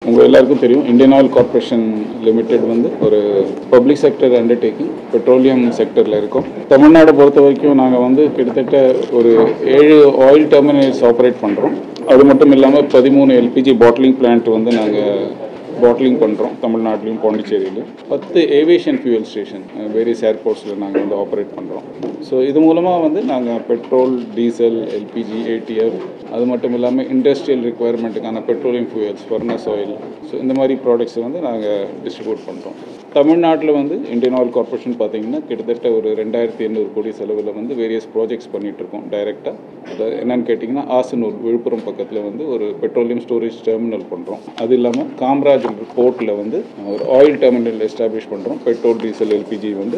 உங்கள் எல்லாருக்கும் தெரியும் இந்தியன் ஆயில் கார்ப்பரேஷன் லிமிடெட் வந்து ஒரு பப்ளிக் செக்டர் அண்டர்டேக்கிங் பெட்ரோலியம் செக்டரில் இருக்கோம் தமிழ்நாடு பொறுத்த வரைக்கும் நாங்கள் வந்து கிட்டத்தட்ட ஒரு ஏழு ஆயில் டெர்மினல்ஸ் ஆப்ரேட் பண்ணுறோம் அது மட்டும் இல்லாமல் பதிமூணு எல்பிஜி பாட்லிங் பிளான்ட் வந்து நாங்கள் பாட்லிங் பண்ணுறோம் தமிழ்நாட்டிலையும் பாண்டிச்சேரியிலும் பத்து ஏவியேஷன் ஃபியூயல் ஸ்டேஷன் வேரியஸ் ஏர்போர்ட்ஸில் நாங்கள் வந்து ஆப்ரேட் பண்ணுறோம் ஸோ இது மூலமாக வந்து நாங்கள் பெட்ரோல் டீசல் எல்பிஜி ஏடிஎஃப் அது மட்டும் இல்லாமல் இண்டஸ்ட்ரியல் ரிக்குவயர்மெண்ட்டுக்கான petroleum fuels furnace oil so இந்த மாதிரி ப்ராடக்ட்ஸை வந்து நாங்கள் டிஸ்ட்ரிபியூட் பண்ணுறோம் தமிழ்நாட்டில் வந்து இந்தியன் ஆயில் கார்ப்பரேஷன் பார்த்தீங்கன்னா கிட்டத்தட்ட ஒரு ரெண்டாயிரத்தி எண்ணூறு கோடி செலவில் வந்து வேரியஸ் ப்ராஜெக்ட்ஸ் பண்ணிகிட்ருக்கோம் டைரெக்டாக அது என்னன்னு கேட்டிங்கன்னா ஆசனூர் விழுப்புரம் பக்கத்தில் வந்து ஒரு பெட்ரோலியம் ஸ்டோரேஜ் டெர்மினல் பண்ணுறோம் அது இல்லாமல் காமராஜ் போர்ட்டில் வந்து ஒரு ஆயில் டெர்மினல் எஸ்டாப்ளிஷ் பண்ணுறோம் பெட்ரோல் டீசல் எல்பிஜி வந்து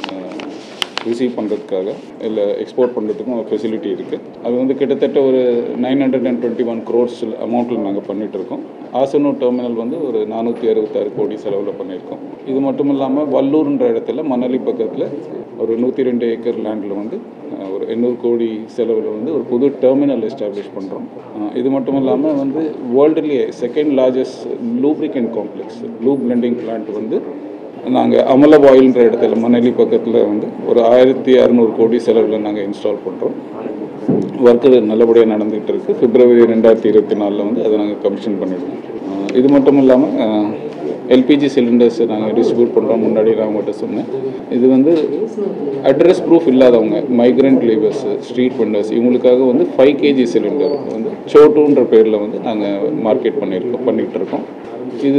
ரிசீவ் பண்ணுறதுக்காக இல்லை எக்ஸ்போர்ட் பண்ணுறதுக்கும் ஒரு ஃபெசிலிட்டி இருக்குது அது வந்து கிட்டத்தட்ட ஒரு nine hundred and twenty one crores அமௌண்ட்டில் நாங்கள் பண்ணிகிட்டு இருக்கோம் ஆசனூர் டெர்மினல் வந்து ஒரு நானூற்றி அறுபத்தாறு கோடி செலவில் பண்ணியிருக்கோம் இது மட்டும் இல்லாமல் வல்லூர்ன்ற இடத்துல மணலி பக்கத்தில் ஒரு நூற்றி ரெண்டு ஏக்கர் லேண்டில் வந்து அஹ், ஒரு எண்ணூறு கோடி செலவில் வந்து ஒரு புது டெர்மினல் எஸ்டாப்ளிஷ் பண்ணுறோம் இது மட்டும் இல்லாமல் வந்து வேர்ல்டுலேயே second largest lubricant complex lube blending plant வந்து நாங்கள் அமல ஆயில்ன்ற இடத்துல மணலி பக்கத்தில் வந்து ஒரு ஆயிரத்தி அறநூறு கோடி செலவில் நாங்கள் இன்ஸ்டால் பண்ணுறோம் ஒர்க்கு நல்லபடியாக நடந்துகிட்டு இருக்கு பிப்ரவரி ரெண்டாயிரத்தி இருபத்தி நாலில் வந்து அதை நாங்கள் கமிஷன் பண்ணிடுவோம் அஹ் இது மட்டும் இல்லாமல் எல்பிஜி சிலிண்டர்ஸ் நாங்கள் டிஸ்ட்ரிபியூட் பண்ணுறோம் முன்னாடி நான் உங்கள்கிட்ட சொன்னேன் இது வந்து அட்ரஸ் ப்ரூஃப் இல்லாதவங்க மைக்ரண்ட் லேபர்ஸ் ஸ்ட்ரீட் வெண்டர்ஸ் இவங்களுக்காக வந்து ஃபைவ் கேஜி சிலிண்டர் வந்து சோட்டுன்ற பேரில் வந்து நாங்கள் மார்க்கெட் பண்ணியிருக்கோம் பண்ணிகிட்டு இருக்கோம் இது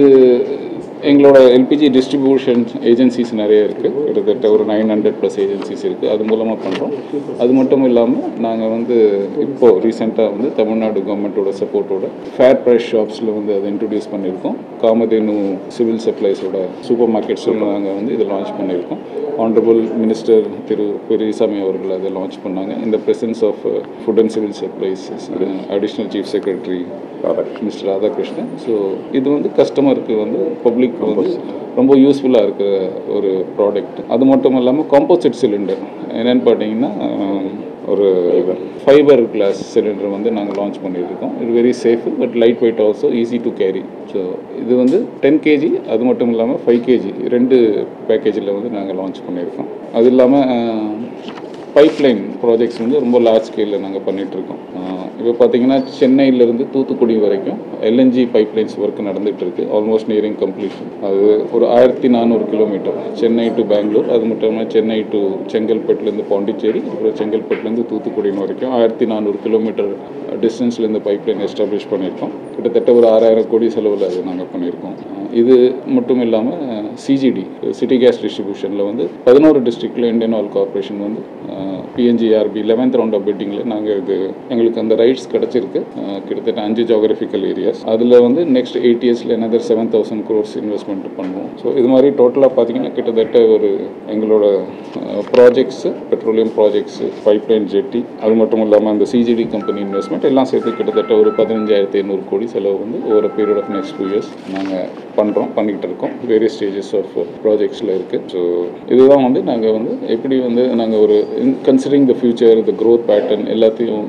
எங்களோட எல்பிஜி டிஸ்ட்ரிபியூஷன் ஏஜென்சிஸ் நிறைய இருக்குது கிட்டத்தட்ட ஒரு நைன் ஹண்ட்ரட் ப்ளஸ் ஏஜென்சிஸ் இருக்குது அது மூலமாக பண்ணுறோம் அது மட்டும் இல்லாமல் நாங்கள் வந்து இப்போது ரீசெண்டாக வந்து தமிழ்நாடு கவர்மெண்ட்டோட சப்போர்ட்டோட ஃபேர் ப்ரைஸ் ஷாப்ஸில் வந்து அதை இன்ட்ரடியூஸ் பண்ணியிருக்கோம் காமதேனு சிவில் சப்ளைஸோட சூப்பர் மார்க்கெட்ஸில் நாங்கள் வந்து இதை லான்ச் பண்ணியிருக்கோம் ஆனரபிள் மினிஸ்டர் திரு பெரியசாமி அவர்கள் அதை லான்ச் பண்ணாங்க இந்த presence of food and civil supplies additional chief secretary mister Radhakrishnan so இது வந்து கஸ்டமருக்கு வந்து பப்ளிக் வந்து ரொம்ப யூஸ்ஃபுல்லாக இருக்கிற ஒரு ப்ராடக்ட் அது மட்டும் இல்லாமல் காம்போசிட் சிலிண்டர் என்னென்னு பார்த்தீங்கன்னா அஹ், ஒரு ஃபைபர் கிளாஸ் சிலிண்டர் வந்து நாங்கள் லான்ச் பண்ணியிருக்கோம் இது very safe but light weight also easy to carry so இது வந்து டென் கேஜி அது மட்டும் இல்லாமல் ஃபைவ் கேஜி ரெண்டு பேக்கேஜில் வந்து நாங்கள் லான்ச் பண்ணியிருக்கோம் அது இல்லாமல் பைப்லைன் ப்ராஜெக்ட்ஸ் வந்து ரொம்ப லார்ஜ் ஸ்கேலில் நாங்கள் பண்ணிகிட்ருக்கோம் இப்போ பார்த்தீங்கன்னா சென்னையிலேருந்து தூத்துக்குடி வரைக்கும் எல்என்ஜி பைப்லைன்ஸ் ஒர்க் நடந்துகிட்டு இருக்கு ஆல்மோஸ்ட் நியரிங் கம்ப்ளீஷன் அது ஒரு ஆயிரத்தி நானூறு கிலோமீட்டர் சென்னை டு பெங்களூர் அது மட்டும் இல்லாமல் சென்னை டு செங்கல்பட்டுலேருந்து பாண்டிச்சேரி அப்புறம் செங்கல்பட்டுலேருந்து தூத்துக்குடி வரைக்கும் ஆயிரத்தி நானூறு கிலோமீட்டர் டிஸ்டன்ஸில் இந்த பைப்லைன் எஸ்டாப்ளிஷ் பண்ணியிருக்கோம் கிட்டத்தட்ட ஒரு ஆறாயிரம் கோடி செலவில் அது நாங்கள் பண்ணியிருக்கோம் அஹ் இது மட்டும் இல்லாமல் சிஜிடி சிட்டி கேஸ் டிஸ்ட்ரிபியூஷனில் வந்து பதினோரு டிஸ்ட்ரிக்டில் இந்தியன் ஆயில் கார்ப்பரேஷன் வந்து பிஎன்ஜிஆர்பி லெவன்த் ரவுண்ட் ஆஃப் பிட்டிங்கில் நாங்கள் இது எங்களுக்கு அந்த ரைட்ஸ் கிடச்சிருக்கு அஹ் கிட்டத்தட்ட அஞ்சு ஜியோகிராஃபிக்கல் ஏரியாஸ் அதில் வந்து நெக்ஸ்ட் எயிட் இயர்ஸில் another seven thousand crores investment பண்ணுவோம் ஸோ இது மாதிரி டோட்டலாக பார்த்தீங்கன்னா கிட்டத்தட்ட ஒரு எங்களோட projects petroleum projects pipeline jetty அது மட்டும் இல்லாமல் அந்த சிஜிடி கம்பெனி இன்வெஸ்ட்மெண்ட் எல்லாம் சேர்த்து கிட்டத்தட்ட ஒரு பதினஞ்சாயிரத்தி எண்ணூறு கோடி செலவு வந்து ஒரு period of next two years நாங்கள் பண்ணுறோம் பண்ணிக்கிட்டு இருக்கோம் வேரியஸ் ஸ்டேஜஸ் ஆஃப் ப்ராஜெக்ட்ஸில் இருக்குது ஸோ இதுதான் வந்து நாங்கள் வந்து எப்படி வந்து நாங்கள் ஒரு considering the future the growth pattern எல்லாத்தையும்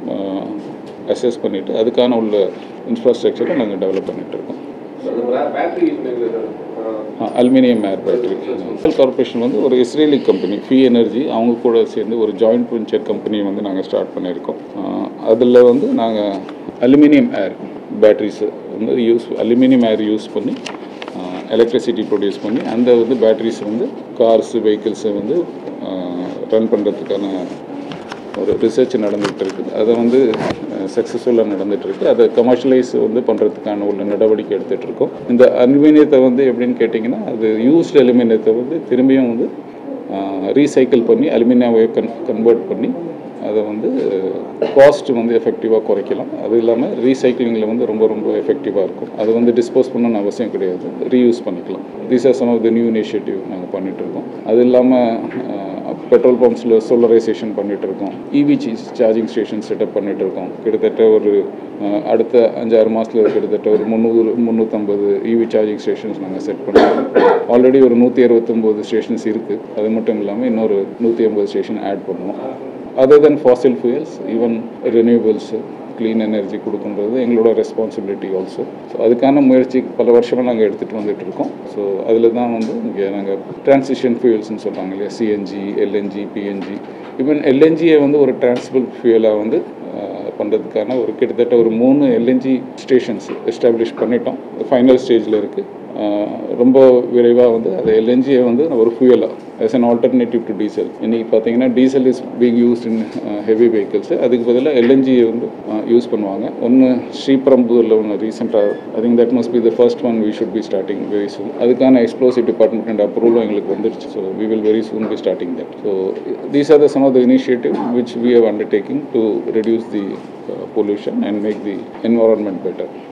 அசஸ் பண்ணிவிட்டு அதுக்கான உள்ள இன்ஃப்ராஸ்ட்ரக்சரை நாங்கள் டெவலப் பண்ணிகிட்டு இருக்கோம் battery aluminium air battery corporation வந்து ஒரு இஸ்ரேலி கம்பெனி ஃபி எனர்ஜி அவங்க கூட சேர்ந்து ஒரு ஜாயிண்ட் வெஞ்சர் கம்பெனி வந்து நாங்கள் ஸ்டார்ட் பண்ணியிருக்கோம் அதில் வந்து நாங்கள் அலுமினியம் ஏர் பேட்டரிஸ் வந்து யூஸ் அலுமினியம் ஏர் யூஸ் பண்ணி எலக்ட்ரிசிட்டி ப்ரொடியூஸ் பண்ணி அந்த வந்து பேட்டரிஸ் வந்து கார்ஸ் வெஹிக்கிள்ஸை வந்து ரன் பண்ணுறதுக்கான ஒரு ரிசர்ச் நடந்துகிட்டு இருக்குது அதை வந்து சக்ஸஸ்ஃபுல்லாக நடந்துட்டு இருக்கு அதை கமர்ஷியலைஸ் வந்து பண்ணுறதுக்கான உள்ள நடவடிக்கை எடுத்துகிட்டு இருக்கோம் இந்த அலுமினியத்தை வந்து எப்படின்னு கேட்டிங்கன்னா அது யூஸ்ட் அலுமினியத்தை வந்து திரும்பியும் வந்து ரீசைக்கிள் பண்ணி அலுமினியாவை கன் கன்வெர்ட் பண்ணி அதை வந்து காஸ்ட் வந்து எஃபெக்டிவாக குறைக்கலாம் அது இல்லாமல் ரீசைக்ளிங்கில் வந்து ரொம்ப ரொம்ப எஃபெக்டிவாக இருக்கும் அது வந்து டிஸ்போஸ் பண்ணணும்னு அவசியம் கிடையாது ரீயூஸ் பண்ணிக்கலாம் these are some of the new initiative நாங்கள் பண்ணிகிட்டு இருக்கோம் அது இல்லாமல் பெட்ரோல் பம்ப்ஸில் சோலரைசேஷன் பண்ணிகிட்டு இருக்கோம் இவி சார்ஜிங் ஸ்டேஷன் செட்டப் பண்ணிகிட்டு இருக்கோம் கிட்டத்தட்ட ஒரு அஹ், அடுத்த அஞ்சாறு மாதத்தில் கிட்டத்தட்ட ஒரு முந்நூறு முந்நூற்றம்பது இவி சார்ஜிங் ஸ்டேஷன்ஸ் நாங்கள் செட் பண்ணிருக்கோம் ஆல்ரெடி ஒரு நூற்றி அறுபத்தொம்போது ஸ்டேஷன்ஸ் இருக்குது அது மட்டும் இல்லாமல் இன்னொரு நூற்றி ஐம்பது ஸ்டேஷன் ஆட் பண்ணுவோம் other then fossil fuels even renewables clean energy கொடுக்குன்றது எங்களோட ரெஸ்பான்சிபிலிட்டி ஆல்சோ ஸோ அதுக்கான முயற்சி பல வருஷமாக நாங்கள் எடுத்துகிட்டு வந்துட்டு இருக்கோம் ஸோ அதில் தான் வந்து இங்கே நாங்கள் டிரான்சிஷன் ஃபியூல்ஸ்னு சொல்கிறாங்க இல்லையா சிஎன்ஜி எல்என்ஜி பிஎன்ஜி ஈவன் எல்என்ஜியை வந்து ஒரு டிரான்ஸ்பிள் ஃபியூலாக வந்து பண்ணுறதுக்கான ஒரு கிட்டத்தட்ட ஒரு மூணு எல்என்ஜி ஸ்டேஷன்ஸ் எஸ்டாப்ளிஷ் பண்ணிட்டோம் ஃபைனல் ஸ்டேஜில் இருக்குது ரொம்ப விரைவாக வந்து அது எல்என்ஜியை வந்து ஒரு ஃபியூலாக as an alternative to diesel இன்றைக்கி பார்த்தீங்கன்னா diesel is being used in heavy vehicles அதுக்கு பதிலாக எல்என்ஜியை வந்து யூஸ் பண்ணுவாங்க ஒன்று ஸ்ரீபரம்பூரில் ஒன்று ரீசெண்டாக I think that must be the first one we should be starting very soon அதுக்கான எக்ஸ்ப்ளோசிவ் டிபார்ட்மெண்ட் அண்ட் அப்ரூவலும் எங்களுக்கு வந்துடுச்சு so we will very soon be starting that so these are the some of the initiative which we have undertaking to reduce the pollution and make the environment better